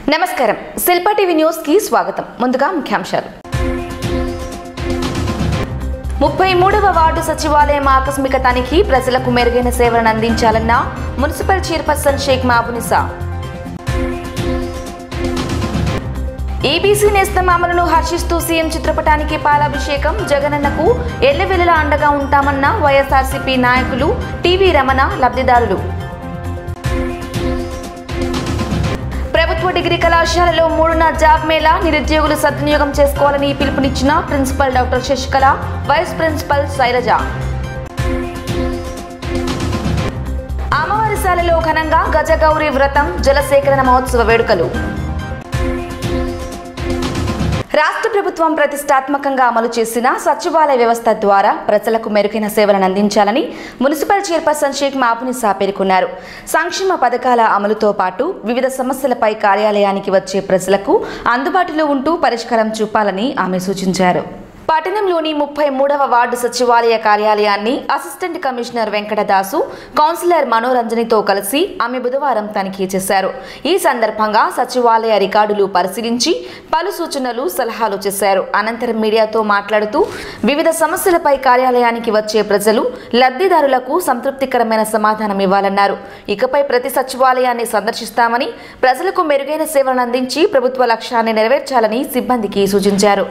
నమస్కారం Shilpa TV news కి స్వాగతం ముందుగా ముఖ్యాంశాలు ముప్పై మూడవ వార్డు సచివాలయం ఆకస్మిక తనిఖీ ప్రజలకు మెరుగైన సేవలను అందించాలన్న municipal chairperson Sheikh Mahabunisa EBC Nestham అమలును హర్షిస్తూ సీఎం చిత్రపటానికి పాలాభిషేకం జగనన్నకు ఎల్లవెల్లలా అండగా ఉంటామన్న వైఎస్ఆర్సీపీ నాయకులు టీవీ రమణ లబ్ధిదారులు ప్రభుత్వ డిగ్రీ కళాశాలలో మూడున్న జాబ్ మేళా నిరుద్యోగులు సద్వినియోగం చేసుకోవాలని పిలుపునిచ్చిన principal doctor Sasikala vice principal Sailaja అమ్మవారిశాలలో ఘనంగా గజగౌరి వ్రతం జలసేకరణ మహోత్సవ వేడుకలు రాష్ట్ర ప్రభుత్వం ప్రతిష్టాత్మకంగా అమలు చేసిన సచివాలయ వ్యవస్థ ద్వారా ప్రజలకు మెరుగైన సేవలను అందించాలని మున్సిపల్ చైర్పర్సన్ షేక్ మాపునిసా పేర్కొన్నారు సంక్షేమ పథకాల అమలుతో పాటు వివిధ సమస్యలపై కార్యాలయానికి వచ్చే ప్రజలకు అందుబాటులో ఉంటూ పరిష్కారం చూపాలని ఆమె సూచించారు పట్టణంలోని ముప్పై మూడవ వార్డు సచివాలయ కార్యాలయాన్ని అసిస్టెంట్ కమిషనర్ వెంకటదాసు కౌన్సిలర్ మనోరంజనితో కలిసి ఆమె బుధవారం తనిఖీ చేశారు ఈ సందర్భంగా సచివాలయ రికార్డులు పరిశీలించి పలు సూచనలు సలహాలు చేశారు అనంతరం మీడియాతో మాట్లాడుతూ వివిధ సమస్యలపై కార్యాలయానికి వచ్చే ప్రజలు లబ్ధిదారులకు సంతృప్తికరమైన సమాధానం ఇవ్వాలన్నారు ఇకపై ప్రతి సచివాలయాన్ని సందర్శిస్తామని ప్రజలకు మెరుగైన సేవలను అందించి ప్రభుత్వ లక్ష్యాన్ని నెరవేర్చాలని సిబ్బందికి సూచించారు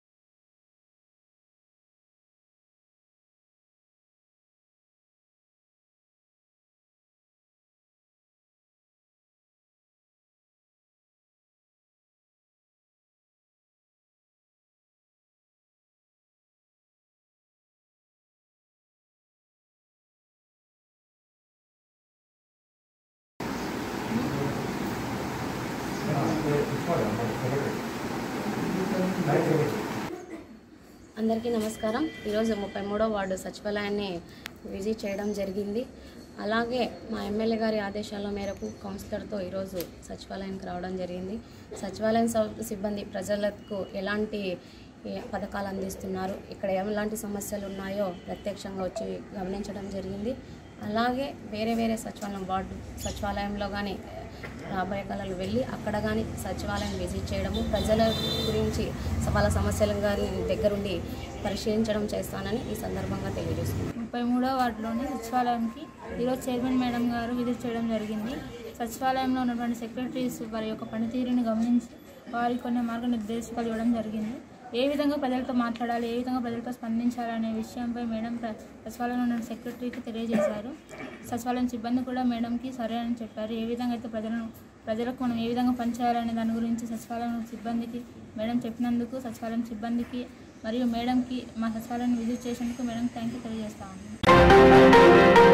అందరికీ నమస్కారం ఈరోజు ముప్పై మూడో వార్డు సచివాలయాన్ని విజిట్ చేయడం జరిగింది అలాగే మా ఎమ్మెల్యే గారి ఆదేశాల మేరకు కౌన్సిలర్తో ఈరోజు సచివాలయానికి రావడం జరిగింది సచివాలయం సౌ- సిబ్బంది ప్రజలకు ఎలాంటి ఏ, పథకాలు అందిస్తున్నారు ఇక్కడ ఎలాంటి సమస్యలు ఉన్నాయో ప్రత్యక్షంగా వచ్చి గమనించడం జరిగింది అలాగే వేరే వేరే సచివాలయం వార్డు సచివాలయంలో కానీ రాబోయే కాలంలో వెళ్ళి అక్కడ కానీ సచివాలయం విజిట్ చేయడము ప్రజల గురించి వాళ్ళ సమస్యలు కానీ దగ్గరుండి పరిశీలించడం చేస్తానని ఈ సందర్భంగా తెలియజేస్తున్నాను ముప్పై మూడో వార్డులోని సచివాలయానికి ఈరోజు చైర్మన్ మేడం గారు విజిట్ చేయడం జరిగింది సచివాలయంలో ఉన్నటువంటి సెక్రటరీస్ వారి యొక్క పనితీరుని గమనించి వారికి కొన్ని మార్గనిర్దేశకాలు ఇవ్వడం జరిగింది ఏ విధంగా ప్రజలతో మాట్లాడాలి ఏ విధంగా ప్రజలతో స్పందించాలి అనే విషయంపై మేడం ప్ర- సచివాలయంలో ఉన్న సెక్రటరీకి తెలియజేశారు సచివాలయం సిబ్బంది కూడా మేడంకి సరే అని చెప్పారు ఏ విధంగా అయితే ప్రజలను ప్రజలకు మనం ఏ విధంగా పనిచేయాలనే దాని గురించి సచివాలయం సిబ్బందికి మేడం చెప్పినందుకు సచివాలయం సిబ్బందికి మరియు మేడంకి మా సచివాలయాన్ని విజిట్ చేసినందుకు మేడం థ్యాంక్ యూ తెలియజేస్తాము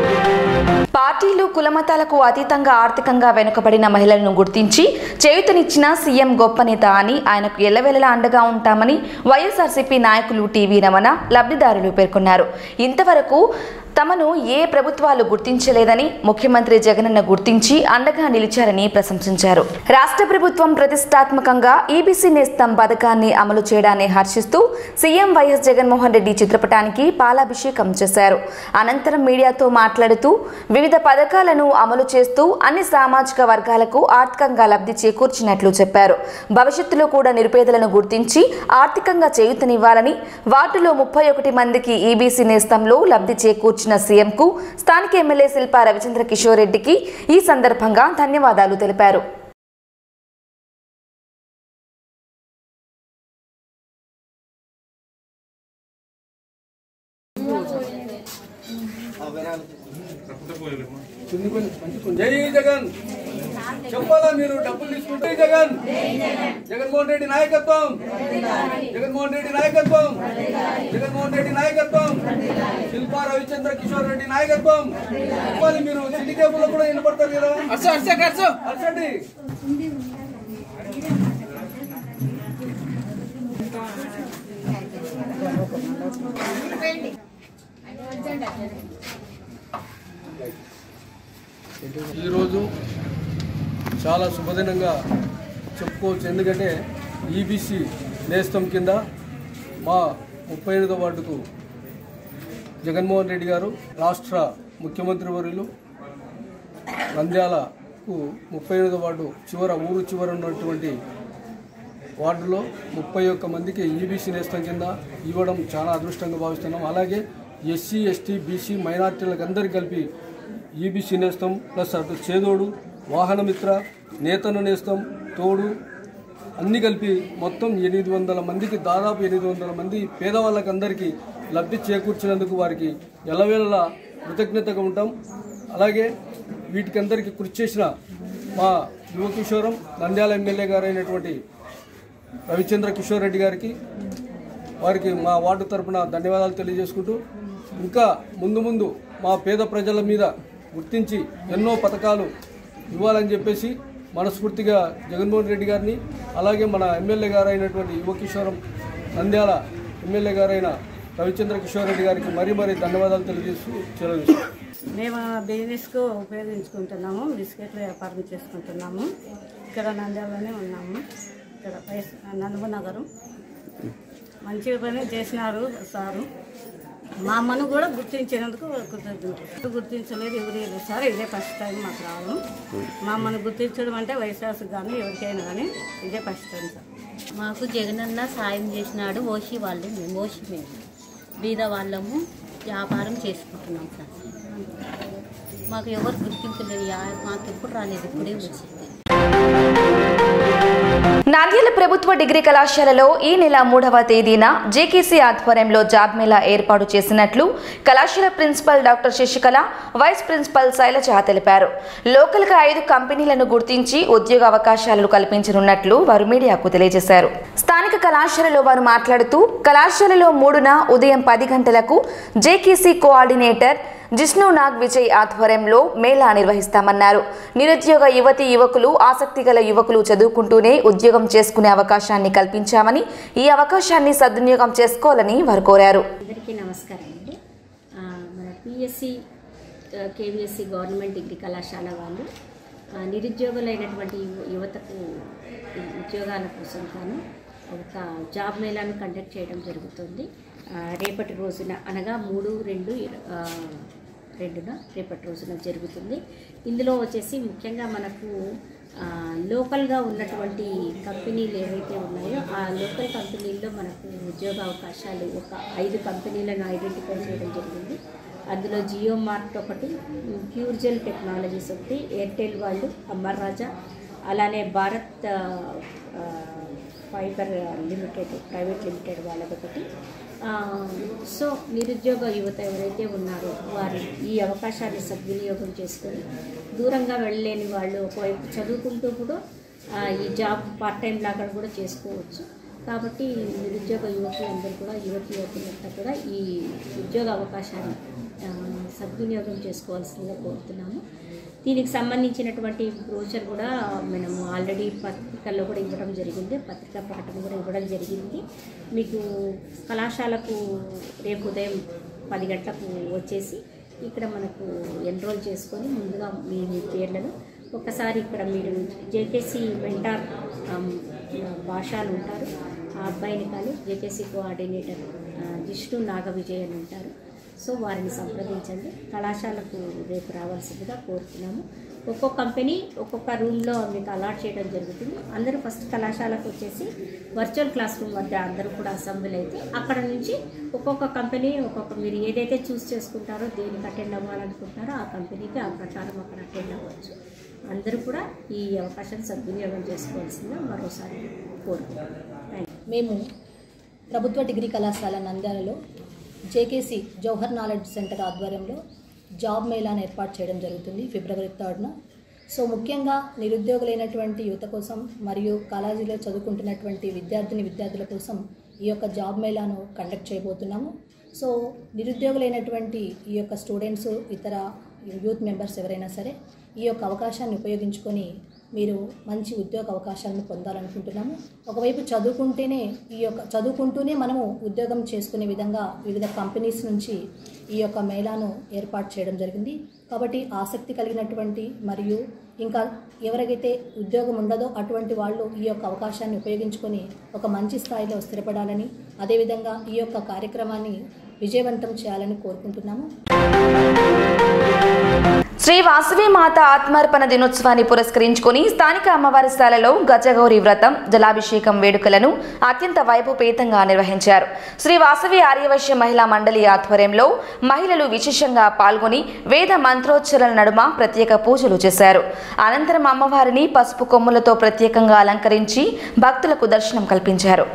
పార్టీలు కులమతాలకు అతీతంగా ఆర్థికంగా వెనుకబడిన మహిళలను గుర్తించి చేయుతనిచ్చిన సీఎం గొప్ప నేత అని ఆయనకు ఎల్లవెల్లలా అండగా ఉంటామని వైఎస్ఆర్సీపీ నాయకులు టీవీ రమణ లబ్ధిదారులు పేర్కొన్నారు ఇంతవరకు తమను ఏ ప్రభుత్వాలు గుర్తించలేదని ముఖ్యమంత్రి జగనన్న గుర్తించి అండగా నిలిచారని ప్రశంసించారు రాష్ట్ర ప్రభుత్వం ప్రతిష్టాత్మకంగా ఈబీసీ నేస్తం పథకాన్ని అమలు చేయడాన్ని హర్షిస్తూ సీఎం వైఎస్ జగన్మోహన్ రెడ్డి చిత్రపటానికి పాలాభిషేకం చేశారు అనంతరం మీడియాతో మాట్లాడుతూ వివిధ పథకాలను అమలు చేస్తూ అన్ని సామాజిక వర్గాలకు ఆర్థికంగా లబ్ధి చేకూర్చినట్లు చెప్పారు భవిష్యత్తులో కూడా నిరుపేదలను గుర్తించి ఆర్థికంగా చేయూతనివ్వాలని వార్డులో ముప్పై ఒకటి మందికి ఈబీసీ నేస్తంలో లబ్ధి చేకూర్చిన సీఎంకు స్థానిక ఎమ్మెల్యే శిల్పా రవిచంద్ర కిషోర్ రెడ్డికి ఈ సందర్భంగా ధన్యవాదాలు తెలిపారు జై జగన్ చెప్పాలా మీరు డబ్బులు తీసుకుంటే జగన్ జగన్మోహన్ రెడ్డి నాయకత్వం జగన్మోహన్ రెడ్డి నాయకత్వం జగన్మోహన్ రెడ్డి నాయకత్వం శిల్పా రవిచంద్ర కిషోర్ రెడ్డి నాయకత్వం చెప్పాలి మీరు సిటీ కేబుల్ లో కూడా వినపడతారు కదా అర్చండి ఈరోజు చాలా శుభదినంగా చెప్పుకోవచ్చు ఎందుకంటే ఈబీసీ నేస్తం కింద మా ముప్పై ఎనిమిదో వార్డుకు జగన్మోహన్ రెడ్డి గారు రాష్ట్ర ముఖ్యమంత్రి వర్యులు నంద్యాల తారీఖు ముప్పై ఎనిమిదో వార్డు చివర ఊరు చివర ఉన్నటువంటి వార్డులో ముప్పై ఒక్క మందికి ఈబీసీ నేస్తం కింద ఇవ్వడం చాలా అదృష్టంగా భావిస్తున్నాం అలాగే ఎస్సీ ఎస్టీ బీసీ మైనార్టీలకు అందరికీ కలిపి ఈబీసీ నేస్తం ప్లస్ అటు చేదోడు వాహనమిత్ర నేతను నేస్తం తోడు అన్ని కలిపి మొత్తం ఎనిమిది వందల మందికి దాదాపు ఎనిమిది వందల మంది పేదవాళ్ళకి అందరికీ లబ్ధి చేకూర్చినందుకు వారికి ఎల్లవేళలా కృతజ్ఞతగా ఉంటాం అలాగే వీటికి అందరికీ కృషి చేసిన మా యువ కిషోరం నంద్యాల ఎమ్మెల్యే గారైనటువంటి రవిచంద్ర కిషోర్ రెడ్డి గారికి వారికి మా వార్డు తరపున ధన్యవాదాలు తెలియజేసుకుంటూ ఇంకా ముందు ముందు మా పేద ప్రజల మీద గుర్తించి ఎన్నో పథకాలు ఇవ్వాలని చెప్పేసి మనస్ఫూర్తిగా జగన్మోహన్ రెడ్డి గారిని అలాగే మన ఎమ్మెల్యే గారు అయినటువంటి యువ కిషోరం నంద్యాల ఎమ్మెల్యే గారైన రవిచంద్ర కిషోర్ రెడ్డి గారికి మరీ మరీ ధన్యవాదాలు తెలియజేస్తూ చెలవు మేము బిజినెస్కు ఉపయోగించుకుంటున్నాము బిస్కెట్లు వ్యాపారం చేసుకుంటున్నాము ఇక్కడ నంద్యాలలోనే ఉన్నాము ఇక్కడ వైస్ నందమూరి నగరం మంచి పని చేసినారు సారు మా అమ్మను కూడా గుర్తించినందుకు కృతజ్ఞతలు గుర్తించలేదు ఎవరు లేదు సార్ ఇదే ఫస్ట్ టైం మాకు రావడం మా అమ్మను గుర్తించడం అంటే వైఎస్ఆర్సీ కానీ ఎవరికైనా కానీ ఇదే ఫస్ట్ టైం సార్ మాకు జగనన్న సాయం చేసినాడు ఓషి వాళ్ళు మేము ఓషి మేము బీద వాళ్ళము వ్యాపారం చేసుకుంటున్నాం సార్ మాకు ఎవరు గుర్తించలేదు యా- మాకు ఎప్పుడు రాలేదు ఇప్పుడే వచ్చింది నాంద్యాల ప్రభుత్వ డిగ్రీ కళాశాలలో ఈ నెల మూడవ తేదీన జేకేసీ ఆధ్వర్యంలో జాబ్ మేళా ఏర్పాటు చేసినట్లు కళాశాల principal doctor Sasikala vice principal Sailaja తెలిపారు లోకల్గా ఐదు కంపెనీలను గుర్తించి ఉద్యోగ అవకాశాలు కల్పించనున్నట్లు వారు మీడియాకు తెలియజేశారు స్థానిక కళాశాలలో వారు మాట్లాడుతూ కళాశాలలో మూడున ఉదయం పది గంటలకు జేకేసీ కోఆర్డినేటర్ జిష్ణు నాగ్ విజయ్ ఆధ్వర్యంలో మేళా నిర్వహిస్తామన్నారు నిరుద్యోగ యువతి యువకులు ఆసక్తి గల యువకులు చదువుకుంటూనే ఉద్యోగం చేసుకునే అవకాశాన్ని కల్పించామని ఈ అవకాశాన్ని సద్వినియోగం చేసుకోవాలని వారు కోరారు అందరికీ నమస్కారం అండి ఆ, మన పిఎస్సి కేవీఎస్సి గవర్నమెంట్ డిగ్రీ కళాశాల వాళ్ళు ఆ, నిరుద్యోగులైనటువంటి యువ- యువతకు ఉద్యోగాల కోసం తాను ఒక జాబ్ మేళాను కండక్ట్ చేయడం జరుగుతుంది ఆ, రేపటి రోజున అనగా మూడు రెండు ఇర- ఆ, రెండున రేపటి రోజున జరుగుతుంది ఇందులో వచ్చేసి ముఖ్యంగా మనకు ఆ, లోకల్గా ఉన్నటువంటి కంపెనీలు ఏవైతే ఉన్నాయో ఆ లోకల్ కంపెనీల్లో మనకు ఉద్యోగ అవకాశాలు ఒక ఐదు కంపెనీలను ఐడెంటిఫై చేయడం జరిగింది అందులో జియో మార్ట్ ఒకటి ప్యూర్జెల్ టెక్నాలజీస్ ఒకటి ఎయిర్టెల్ వాళ్ళు అమర్ రాజా అలానే భారత్ ఆ, ఆ, ఫైబర్ లిమిటెడ్ ప్రైవేట్ లిమిటెడ్ వాళ్ళదొకటి ఆ, సో నిరుద్యోగ యువత ఎవరైతే ఉన్నారో వారు ఈ అవకాశాన్ని సద్వినియోగం చేసుకొని దూరంగా వెళ్ళలేని వాళ్ళు ఒకవైపు చదువుకుంటూ కూడా ఆ, ఈ జాబ్ పార్ట్ టైం లాగా కూడా చేసుకోవచ్చు కాబట్టి నిరుద్యోగ యువకులందరూ కూడా యువతి యువకులంతా కూడా ఈ ఉద్యోగ అవకాశాన్ని ఆ, సద్వినియోగం చేసుకోవాల్సిందిగా కోరుతున్నాము దీనికి సంబంధించినటువంటి బ్రోచర్ కూడా మనము ఆల్రెడీ పత్రికల్లో కూడా ఇవ్వడం జరిగింది పత్రికా ప్రకటన కూడా ఇవ్వడం జరిగింది మీకు కళాశాలకు రేపు ఉదయం పది గంటలకు వచ్చేసి ఇక్కడ మనకు ఎన్రోల్ చేసుకొని ముందుగా మీ మీ పేర్లను ఒకసారి ఇక్కడ మీరు జేకేసి మెంటార్ భాషలు ఉంటారు ఆ అబ్బాయిని కానీ జేకేసి కోఆర్డినేటర్ ఆ, జిష్ణు నాగ విజయ్ అని ఉంటారు సో వారిని సంప్రదించండి కళాశాలకు రేపు రావాల్సిందిగా కోరుతున్నాము ఒక్కొక్క కంపెనీ ఒక్కొక్క రూమ్లో మీకు అలాట్ చేయడం జరుగుతుంది అందరూ ఫస్ట్ కళాశాలకు వచ్చేసి వర్చువల్ క్లాస్ రూమ్ వద్ద అందరూ కూడా అసెంబ్లీ అయితే అక్కడ నుంచి ఒక్కొక్క కంపెనీ ఒక్కొక్క మీరు ఏదైతే చూస్ చేసుకుంటారో దేనికి అటెండ్ అవ్వాలనుకుంటున్నారో ఆ కంపెనీకి ఆ ప్రకారం అక్కడ అటెండ్ అవ్వచ్చు అందరూ కూడా ఈ అవకాశాన్ని సద్వినియోగం చేసుకోవాల్సిందిగా మరోసారి కోరుకుంటున్నాను థ్యాంక్ యూ మేము ప్రభుత్వ డిగ్రీ కళాశాల నంద్యాలలో జేకేసి జవహర్ నాలెడ్జ్ సెంటర్ ఆధ్వర్యంలో జాబ్ మేళాను ఏర్పాటు చేయడం జరుగుతుంది ఫిబ్రవరి థర్డ్న సో ముఖ్యంగా నిరుద్యోగులైనటువంటి యువత కోసం మరియు కాలేజీలో చదువుకుంటున్నటువంటి విద్యార్థిని విద్యార్థుల కోసం ఈ యొక్క జాబ్ మేళాను కండక్ట్ చేయబోతున్నాము సో నిరుద్యోగులైనటువంటి ఈ యొక్క స్టూడెంట్స్ ఇతర యూత్ మెంబర్స్ ఎవరైనా సరే ఈ యొక్క అవకాశాన్ని ఉపయోగించుకొని మీరు మంచి ఉద్యోగ అవకాశాలను పొందాలనుకుంటున్నాము ఒకవైపు చదువుకుంటేనే ఈ యొక్క చదువుకుంటూనే మనము ఉద్యోగం చేసుకునే విధంగా వివిధ కంపెనీస్ నుంచి ఈ యొక్క మేళాను ఏర్పాటు చేయడం జరిగింది కాబట్టి ఆసక్తి కలిగినటువంటి మరియు ఇంకా ఎవరికైతే ఉద్యోగం ఉండదో అటువంటి వాళ్ళు ఈ యొక్క అవకాశాన్ని ఉపయోగించుకొని ఒక మంచి స్థాయిలో స్థిరపడాలని అదేవిధంగా ఈ యొక్క కార్యక్రమాన్ని విజయవంతం చేయాలని కోరుకుంటున్నాము శ్రీ వాసవి మాత ఆత్మార్పణ దినోత్సవాన్ని పురస్కరించుకొని స్థానిక అమ్మవారి శాలలో గజగౌరి వ్రతం జలాభిషేకం వేడుకలను అత్యంత వైభవపేతంగా నిర్వహించారు శ్రీ వాసవి ఆర్యవైశ్య మహిళా మండలి ఆధ్వర్యంలో మహిళలు విశేషంగా పాల్గొని వేద మంత్రోచ్చరణల నడుమ ప్రత్యేక పూజలు చేశారు అనంతరం అమ్మవారిని పసుపు కొమ్ములతో ప్రత్యేకంగా అలంకరించి భక్తులకు దర్శనం కల్పించారు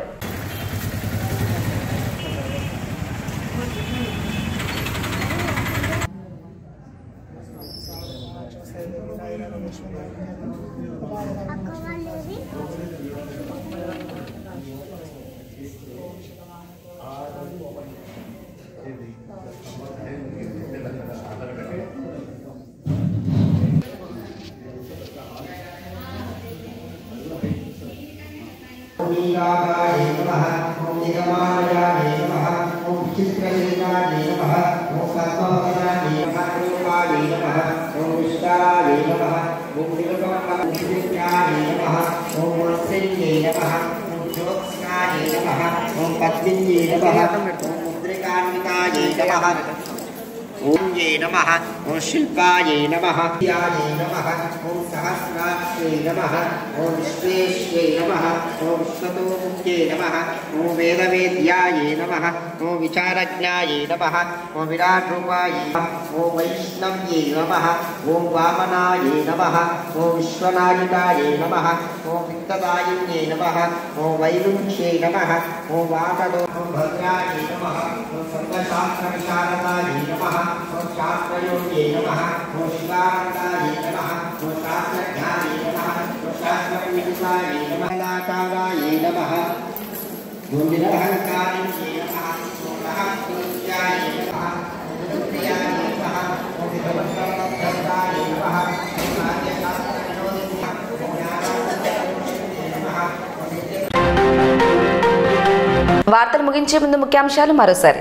ॐ नमः ॐ निगमालयाय नमः ॐ चित्रलिङ्गाय नमः ॐ पद्मवदनाय नमः रूपाय नमः ॐ विष्टाय नमः ॐ निरुपमकलिङ्गाय नमः ॐ वत्सल्ये नमः ॐ ज्योत्स्नाय नमः ॐ पद्मिन्ये नमः ॐ मुद्रिकान्विताय नमः ॐ ये नमः ॐ शिल्पायै नमः यायै नमः ॐ सहस्राक्षे नमः ॐ विश्वेश्वे नमः ॐ विश्वतोमुख्ये नमः ॐ वेदवेद्यायै नमः ॐ विचारज्ञायै नमः ॐ विराट्रूपायै नमः ॐ वैष्णव्ये नमः ॐ वामनायै नमः ॐ विश्वनायिकायै नमः ॐ वित्तदायिन्ये नमः ॐ वैरुङ्ख्ये नमः ॐ वामदो ॐ भद्रायै नमः ॐ सर्वशास्त्रविशारदायै नमः ॐ शास्त्रयोग्ये नमः ॐ शिवानन्दायै नमः ॐ शास्त्रज्ञायै नमः ॐ शास्त्रविदितायै नमः लाकारायै नमः ॐ निरहङ्कारिण्ये नमः ॐ रहस्योत्यायै नमः ॐ रुद्रयायै नमः ॐ विभवत्वरब्धायै नमः ॐ कार्यशास्त्रविनोदिन्ये ॐ ज्ञानानन्दयोगिन्ये नमः ॐ नित्य వార్తలు ముగించే ముందు ముఖ్యాంశాలు మరోసారి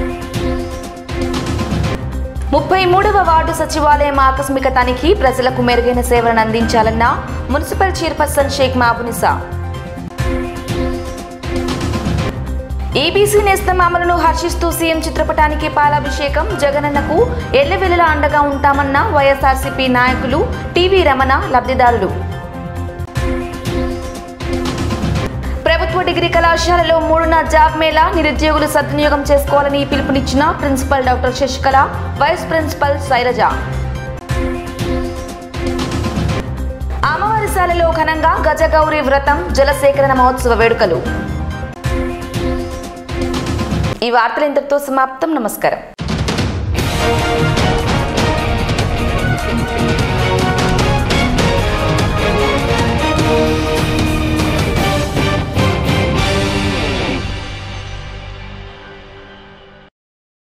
ముప్పై మూడవ వార్డు సచివాలయం ఆకస్మిక తనిఖీ ప్రజలకు మెరుగైన సేవలను అందించాలన్న municipal chairperson Sheikh Mabunisa EBC Nestham అమలును హర్షిస్తూ సీఎం చిత్రపటానికి పాలాభిషేకం జగనన్నకు ఎల్లవెల్లలా అండగా ఉంటామన్న వైఎస్ఆర్సీపీ నాయకులు టీవీ రమణ లబ్ధిదారులు ప్రభుత్వ డిగ్రీ కళాశాలలో మూడున జాబ్ మేళా నిరుద్యోగులు సద్వినియోగం చేసుకోవాలని పిలుపునిచ్చిన principal doctor Sasikala vice principal Sailaja అమ్మవారిశాలలో ఘనంగా గజగౌరి వ్రతం జలసేకరణ మహోత్సవ వేడుకలు ఈ వార్తలు ఇంతటితో సమాప్తం నమస్కారం